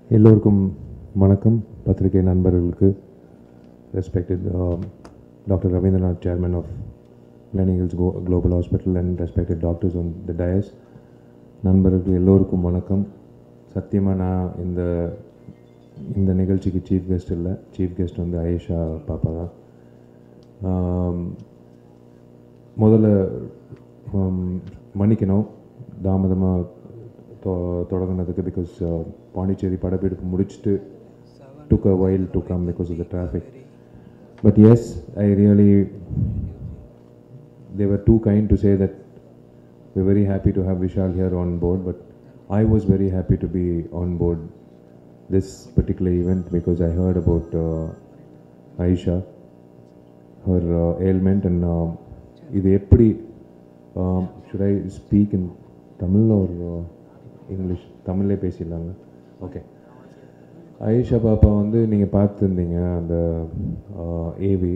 எல்லோருக்கும் வணக்கம் பத்திரிகை நண்பர்களுக்கு respected doctor Ravindranath chairman of clinicals கோ global hospital and respected doctors on the dais நண்பர்கள் எல்லோருக்கும் வணக்கம் சத்தியமாக நான் இந்த இந்த நிகழ்ச்சிக்கு சீஃப் கெஸ்ட் இல்லை சீஃப் கெஸ்ட் வந்து ஆயிஷா பாப்பா தான் ஆம், முதல்ல ஹம், மன்னிக்கணும் தாமதமாக தொ தொடங்கினதுக்கு பிகாஸ் பாண்டிச்சேரி படப்பிடிப்பு முடிச்சுட்டு took a while to come because of the traffic. But yes, I really, they were too kind to say that we're very happy to have Vishal here on board, but I was very happy to be on board this particular event because I heard about uh, Aisha, her uh, ailment, and uh, இது எப்படி um, should I speak in Tamil or uh, English? தமிழ்லே பேசிடலாங்க okay Ayesha பாப்பா வந்து நீங்கள் பார்த்துருந்தீங்க அந்த AV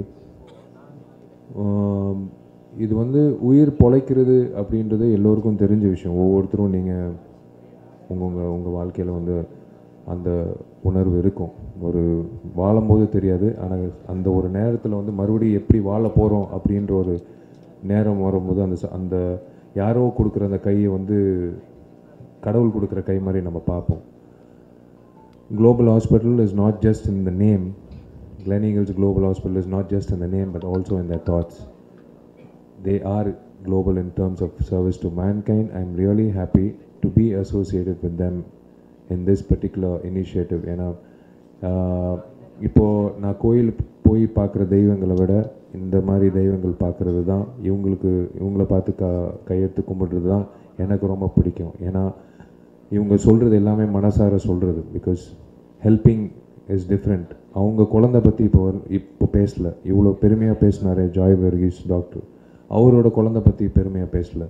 இது வந்து உயிர் பொழைக்கிறது அப்படின்றது எல்லோருக்கும் தெரிஞ்ச விஷயம் ஒவ்வொருத்தரும் நீங்கள் உங்கள் உங்கள் வாழ்க்கையில் வந்து அந்த உணர்வு இருக்கும் ஒரு வாழும்போது தெரியாது ஆனால் அந்த ஒரு நேரத்தில் வந்து மறுபடியும் எப்படி வாழ போகிறோம் அப்படின்ற ஒரு நேரம் வரும்போது அந்த ச- அந்த யாரோ கொடுக்குற அந்த கையை வந்து கடவுள் கொடுக்குற கை மாதிரி நம்ம பார்ப்போம் Global Hospital is not just in the name. Glen Eagles Global Hospital is not just in the name, but also in their thoughts. They are global in terms of service to mankind. I'm really happy to be associated with them in this particular initiative. ஏன்னா ஆஹ், இப்போ நான் கோயில் போய் பார்க்குற தெய்வங்களை விட இந்த மாதிரி தெய்வங்கள் பார்க்குறது தான் இவங்களுக்கு இவங்கள பார்த்து க கையெடுத்து கும்பிடுறது தான் எனக்கு ரொம்ப பிடிக்கும் ஏன்னா இவங்க சொல்கிறது எல்லாமே மனசார சொல்கிறது பிகாஸ் ஹெல்பிங் இஸ் டிஃப்ரெண்ட் அவங்க குழந்தை பற்றி இப்போ வரு- இப்போ பேசல இவ்வளோ பெருமையாக பேசினாரே ஜாய் வெர்கீஸ் டாக்டர் அவரோட குழந்தை பற்றி பெருமையாக பேசல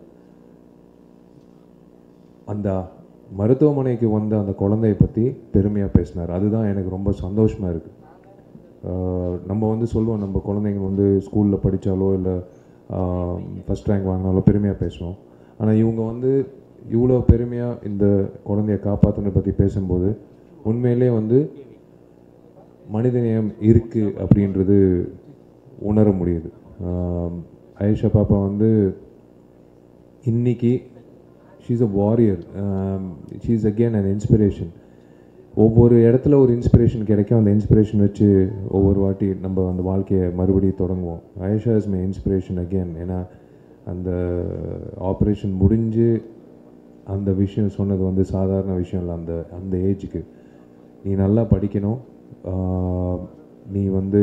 அந்த மருத்துவமனைக்கு வந்த அந்த குழந்தைய பற்றி பெருமையாக பேசினார் அதுதான் எனக்கு ரொம்ப சந்தோஷமாக இருக்குது நம்ம வந்து சொல்லுவோம் நம்ம குழந்தைங்க வந்து ஸ்கூலில் படித்தாலோ இல்லை ஃபஸ்ட் ரேங்க் வாங்கினாலோ பெருமையாக பேசுவோம் ஆனால் இவங்க வந்து இவ்வளோ பெருமையாக இந்த குழந்தைய காப்பாற்றுனதை பற்றி பேசும்போது உண்மையிலே வந்து மனிதநேயம் இருக்குது அப்படின்றது உணர முடியுது ஆஹ் ஆயிஷா பாப்பா வந்து இன்னைக்கு she's a warrior she's again an inspiration ஒவ்வொரு இடத்துல ஒரு இன்ஸ்பிரேஷன் கிடைக்கும் அந்த இன்ஸ்பிரேஷன் வச்சு ஒவ்வொரு வாட்டி நம்ம அந்த வாழ்க்கையை மறுபடியும் தொடங்குவோம் Ayesha is my inspiration again ஏன்னா அந்த ஆப்ரேஷன் முடிஞ்சு அந்த விஷயம் சொன்னது வந்து சாதாரண விஷயம் இல்லை அந்த அந்த ஏஜுக்கு நீ நல்லா படிக்கணும் ஆஹ் நீ வந்து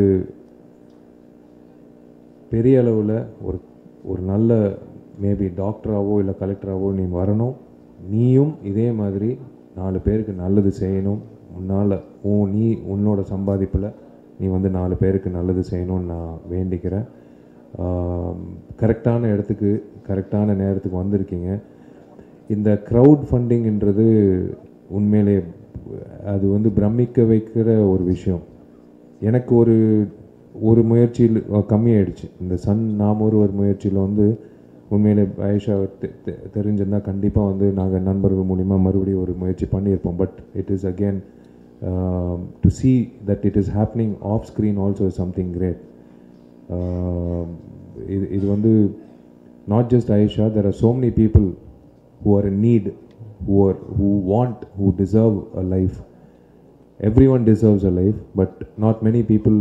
பெரிய அளவில் ஒரு ஒரு நல்ல மேபி டாக்டராகவோ இல்லை கலெக்டராகவோ நீ வரணும் நீயும் இதே மாதிரி நாலு பேருக்கு நல்லது செய்யணும் உன்னால் உன் நீ உன்னோட சம்பாதிப்பில் நீ வந்து நாலு பேருக்கு நல்லது செய்யணும்னு நான் வேண்டிக்கிறேன் கரெக்டான இடத்துக்கு கரெக்டான நேரத்துக்கு வந்திருக்கீங்க இந்த க்ரௌட் ஃபண்டிங்ன்றது உண்மையிலே அது வந்து பிரமிக்க வைக்கிற ஒரு விஷயம் எனக்கு ஒரு ஒரு முயற்சியில் கம்மியாயிடுச்சு இந்த சன் நாம் ஒருவர் முயற்சியில் வந்து உண்மையிலே ஆயிஷா தெ- தெ- தெரிஞ்சிருந்தா கண்டிப்பாக வந்து நாங்கள் நண்பர்கள் மூலிமா மறுபடியும் ஒரு முயற்சி பண்ணியிருப்போம் but it is again to see that it is happening off screen also something great இது இது வந்து not just Ayesha there are so many people who are in need who are who want who deserve a life everyone deserves a life but not many people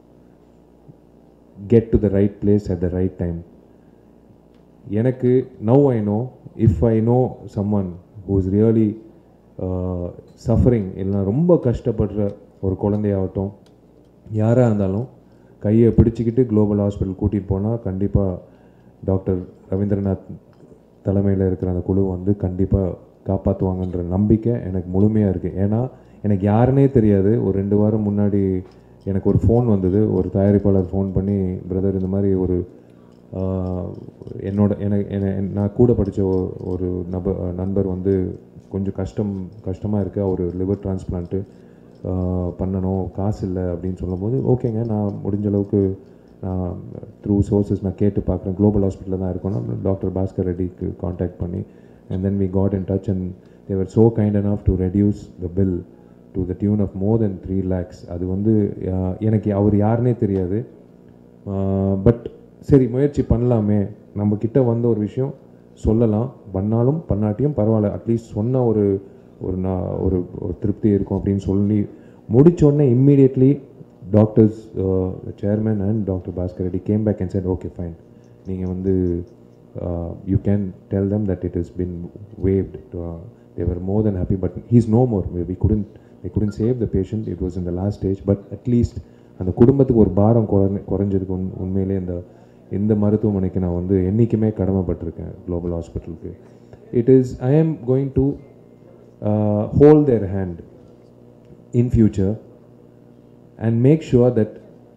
get to the right place at the right time எனக்கு now I know if I know someone who is really suffering இல்லைனா ரொம்ப கஷ்டப்படுற ஒரு குழந்தையாகட்டும் யாராக இருந்தாலும் கையை பிடிச்சிக்கிட்டு global hospital கூட்டிகிட்டு போனால் கண்டிப்பாக டாக்டர் ரவீந்திரநாத் தலைமையில் இருக்கிற அந்த குழு வந்து கண்டிப்பாக காப்பாற்றுவாங்கன்ற நம்பிக்கை எனக்கு முழுமையாக இருக்குது ஏன்னா எனக்கு யாருன்னே தெரியாது ஒரு ரெண்டு வாரம் முன்னாடி எனக்கு ஒரு ஃபோன் வந்தது ஒரு தயாரிப்பாளர் ஃபோன் பண்ணி பிரதர் இந்த மாதிரி ஒரு ஆஹ், என்னோட எனக்கு என்ன- நான் கூட படித்த ஒரு நபர் நண்பர் வந்து கொஞ்சம் கஷ்டம் கஷ்டமாக இருக்குது அவர் லிவர் டிரான்ஸ்பிளான்ட்டு பண்ணணும் காசு இல்லை அப்படின்னு சொல்லும்போது ஓகேங்க நான் முடிஞ்ச அளவுக்கு நான் த்ரூ சோர்சஸ் நான் கேட்டு பார்க்குறேன் குளோபல் ஹாஸ்பிட்டலில் தான் இருக்கோம் டாக்டர் பாஸ்கர் ரெட்டிக்கு காண்டாக்ட் பண்ணி and then we got in touch and they were so kind enough to reduce the bill to the tune of more than three lakhs அது வந்து அஹ், எனக்கு அவர் யாருன்னே தெரியாது பட் சரி முயற்சி பண்ணலாமே நம்ம கிட்ட வந்த ஒரு விஷயம் சொல்லலாம் பண்ணாலும் பண்ணாட்டியும் பரவாயில்ல அட்லீஸ்ட் சொன்ன ஒரு ஒரு நான் ஒரு ஒரு திருப்தி இருக்கும் அப்படின்னு சொல்லி முடிச்ச உடனே immediately doctors chairman and doctor Bhaskar Reddy came back and said okay fine நீங்கள் வந்து you can tell them that it has been waived uh, they were more than happy but he's no more we we couldn't they couldn't save the patient it was in the last stage but at least அந்த குடும்பத்துக்கு ஒரு பாரம் குறை குறைஞ்சதுக்கு உண் உண்மையிலே இந்த இந்த மருத்துவமனைக்கு நான் வந்து என்றைக்குமே கடமைப்பட்டிருக்கேன் குளோபல் ஹாஸ்பிட்டலுக்கு it is I am going to hold their hand in future and make sure that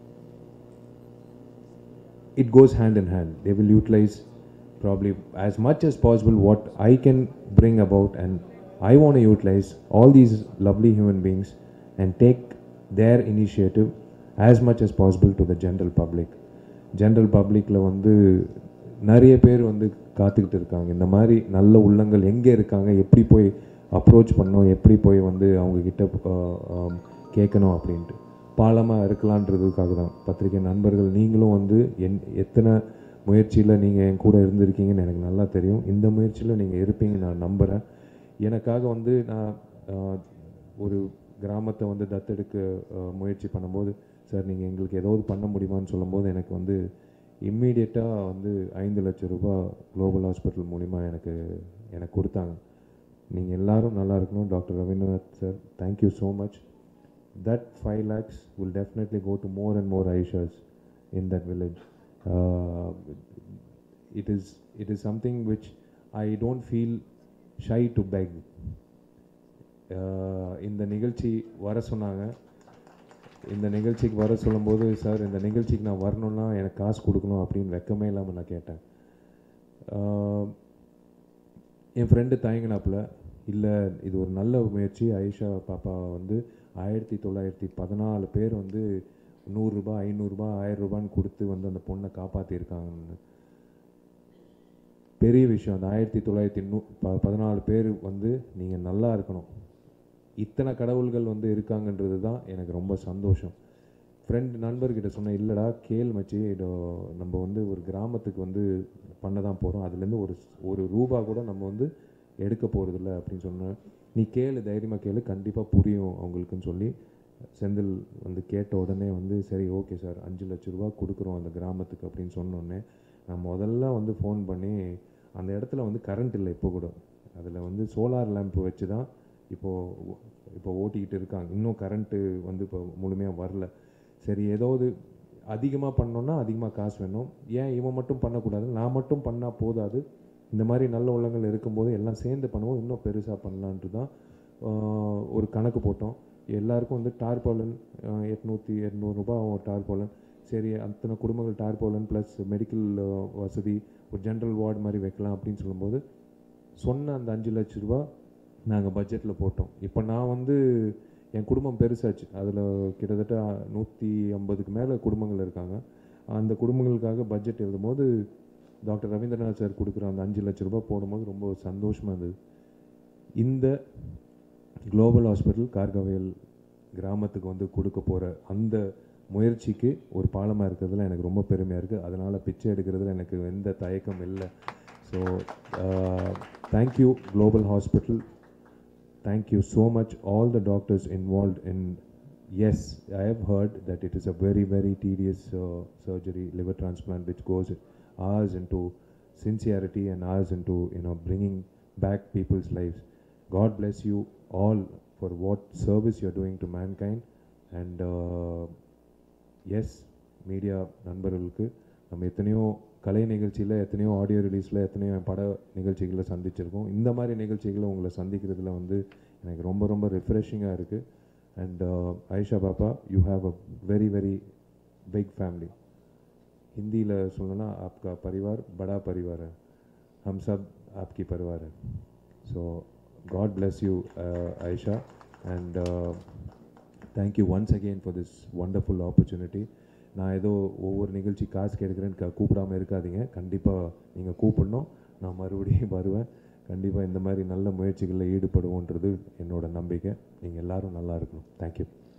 it goes hand in hand. They will utilize probably as much as possible what I can bring about, and I want to utilize all these lovely human beings and take their initiative as much as possible to the general public. General பப்ளிக்கில் வந்து நிறைய பேர் வந்து காத்துக்கிட்டு இருக்காங்க இந்த மாதிரி நல்ல உள்ளங்கள் எங்கே இருக்காங்க எப்படி போய் அப்ரோச் பண்ணணும் எப்படி போய் வந்து அவங்க கிட்ட ஆஹ், ஆம், கேட்கணும் அப்படின்ட்டு பாலமாக இருக்கலான்றதுக்காக தான் பத்திரிகை நண்பர்கள் நீங்களும் வந்து என் எத்தனை முயற்சியில் நீங்கள் என் கூட இருந்திருக்கீங்கன்னு எனக்கு நல்லா தெரியும் இந்த முயற்சியில் நீங்கள் இருப்பீங்கன்னு நான் நம்புகிறேன் எனக்காக வந்து நான் ஆஹ், ஒரு கிராமத்தை வந்து தத்தெடுக்க ஆஹ், முயற்சி பண்ணும்போது சார் நீங்கள் எங்களுக்கு ஏதாவது பண்ண முடியுமான்னு சொல்லும்போது எனக்கு வந்து இம்மீடியட்டாக வந்து ஐந்து லட்சம் ரூபாய் குளோபல் ஹாஸ்பிட்டல் மூலிமா எனக்கு எனக்கு கொடுத்தாங்க நீங்கள் எல்லாரும் நல்லா இருக்கணும் doctor Ravindranath sir thank you so much that 5 lakhs will definitely go to more and more Aishas in that village. Uh, it is it is something which I don't feel shy to beg. Uh, இந்த நிகழ்ச்சி வர சொன்னாங்க இந்த நிகழ்ச்சிக்கு வர சொல்லும்போது sir இந்த நிகழ்ச்சிக்கு நான் வரணும்னா எனக்கு காசு கொடுக்கணும் அப்படின்னு வெக்கமே இல்லாமல் நான் கேட்டேன் Uh, என் ஃப்ரெண்டு தயங்கினாப்புல இல்லை இது ஒரு நல்ல முயற்சி ஆயிஷா பாப்பா வந்து ஆயிரத்தி தொள்ளாயிரத்தி பதினாலு பேர் வந்து நூறுரூபா ஐநூறுரூபா ஆயிரம் ரூபான்னு கொடுத்து வந்து அந்த பொண்ணை காப்பாற்றிருக்காங்கன்னு பெரிய விஷயம் அந்த ஆயிரத்தி தொள்ளாயிரத்தி நூ ப பதினாலு பேர் வந்து நீங்கள் நல்லா இருக்கணும் இத்தனை கடவுள்கள் வந்து இருக்காங்கன்றது தான் எனக்கு ரொம்ப சந்தோஷம் ஃப்ரெண்ட் நண்பர்கிட்ட சொன்னேன் இல்லைடா கேள் மச்சி இதோ நம்ம வந்து ஒரு கிராமத்துக்கு வந்து பண்ண தான் போகிறோம் அதுலேருந்து ஒரு ஒரு ரூபா கூட நம்ம வந்து எடுக்க போகிறதில்ல அப்படின்னு சொன்னேன் நீ கேளு தைரியமாக கேளு கண்டிப்பாக புரியும் அவங்களுக்குன்னு சொல்லி செந்தில் வந்து கேட்ட உடனே வந்து சரி ஓகே சார் அஞ்சு லட்ச ரூபா கொடுக்குறோம் அந்த கிராமத்துக்கு அப்படின்னு சொன்னோடனே நான் முதல்ல வந்து ஃபோன் பண்ணி அந்த இடத்துல வந்து கரண்ட் இல்லை இப்போ கூட அதில் வந்து சோலார் லேம்ப் வச்சு தான் இப்போது இப்போ ஓட்டிக்கிட்டு இருக்காங்க இன்னும் கரண்ட்டு வந்து இப்போ முழுமையாக வரல சரி ஏதாவது அதிகமாக பண்ணோன்னா அதிகமாக காசு வேணும் ஏன் இவன் மட்டும் பண்ணக்கூடாது நான் மட்டும் பண்ணால் போதாது இந்த மாதிரி நல்ல உள்ளங்கள் இருக்கும்போது எல்லாம் சேர்ந்து பண்ணுவோம் இன்னும் பெருசாக பண்ணலான்ட்டு தான் ஆஹ், ஒரு கணக்கு போட்டோம் எல்லாருக்கும் வந்து டார்பாலன் எட்நூற்றி எட்நூறுரூபா டார்பாலன் சரி அத்தனை குடும்பங்கள் டார்பாலன் ப்ளஸ் மெடிக்கல் வசதி ஒரு ஜென்ரல் வார்டு மாதிரி வைக்கலாம் அப்படின்னு சொல்லும்போது சொன்ன அந்த அஞ்சு லட்ச ரூபா நாங்கள் பட்ஜெட்டில் போட்டோம் இப்போ நான் வந்து என் குடும்பம் பெருசாச்சு அதில் கிட்டத்தட்ட நூற்றி ஐம்பதுக்கு மேலே குடும்பங்கள் இருக்காங்க அந்த குடும்பங்களுக்காக பட்ஜெட் எழுதும்போது டாக்டர் ரவீந்திரநாத் சார் கொடுக்குற அந்த அஞ்சு லட்ச ரூபாய் போடும்போது ரொம்ப சந்தோஷமாக இருந்தது இந்த குளோபல் ஹாஸ்பிட்டல் கார்கவேல் கிராமத்துக்கு வந்து கொடுக்க போகிற அந்த முயற்சிக்கு ஒரு பாலமாக இருக்கிறதுல எனக்கு ரொம்ப பெருமையாக இருக்குது அதனால் பிச்சை எடுக்கிறதுல எனக்கு எந்த தயக்கம் இல்லை so thank you global hospital thank you so much all the doctors involved in yes i have heard that it is a very very tedious uh, surgery liver transplant which goes hours into sincerity and hours into you know bringing back people's lives god bless you all for what service you're doing to mankind and uh, yes media நண்பர்களுக்கு நம்ம எத்தனையோ கலை நிகழ்ச்சியில் எத்தனையோ audio ரிலீஸில் எத்தனையோ பட நிகழ்ச்சிகளை சந்திச்சிருக்கோம் இந்த மாதிரி நிகழ்ச்சிகளை உங்களை சந்திக்கிறதுல வந்து எனக்கு ரொம்ப ரொம்ப ரிஃப்ரெஷிங்காக இருக்குது அண்ட் ஐஷா பாப்பா you have a very very big family हिंदीல சொல்லணும்னா आपका परिवार बड़ा परिवार है हम सब आपकी परिवार है so god bless you uh, aisha and uh, thank you once again for this wonderful opportunity நான் ஏதோ ஒவ்வொரு நிகழ்ச்சி காசு கேட்குறேன்னு க கூப்பிடாம இருக்காதீங்க கண்டிப்பாக நீங்கள் கூப்பிடணும் நான் மறுபடியும் வருவேன் கண்டிப்பாக இந்த மாதிரி நல்ல முயற்சிகளில் ஈடுபடுவோன்றது என்னோட நம்பிக்கை நீங்கள் எல்லாரும் நல்லா இருக்கணும் தேங்க்யூ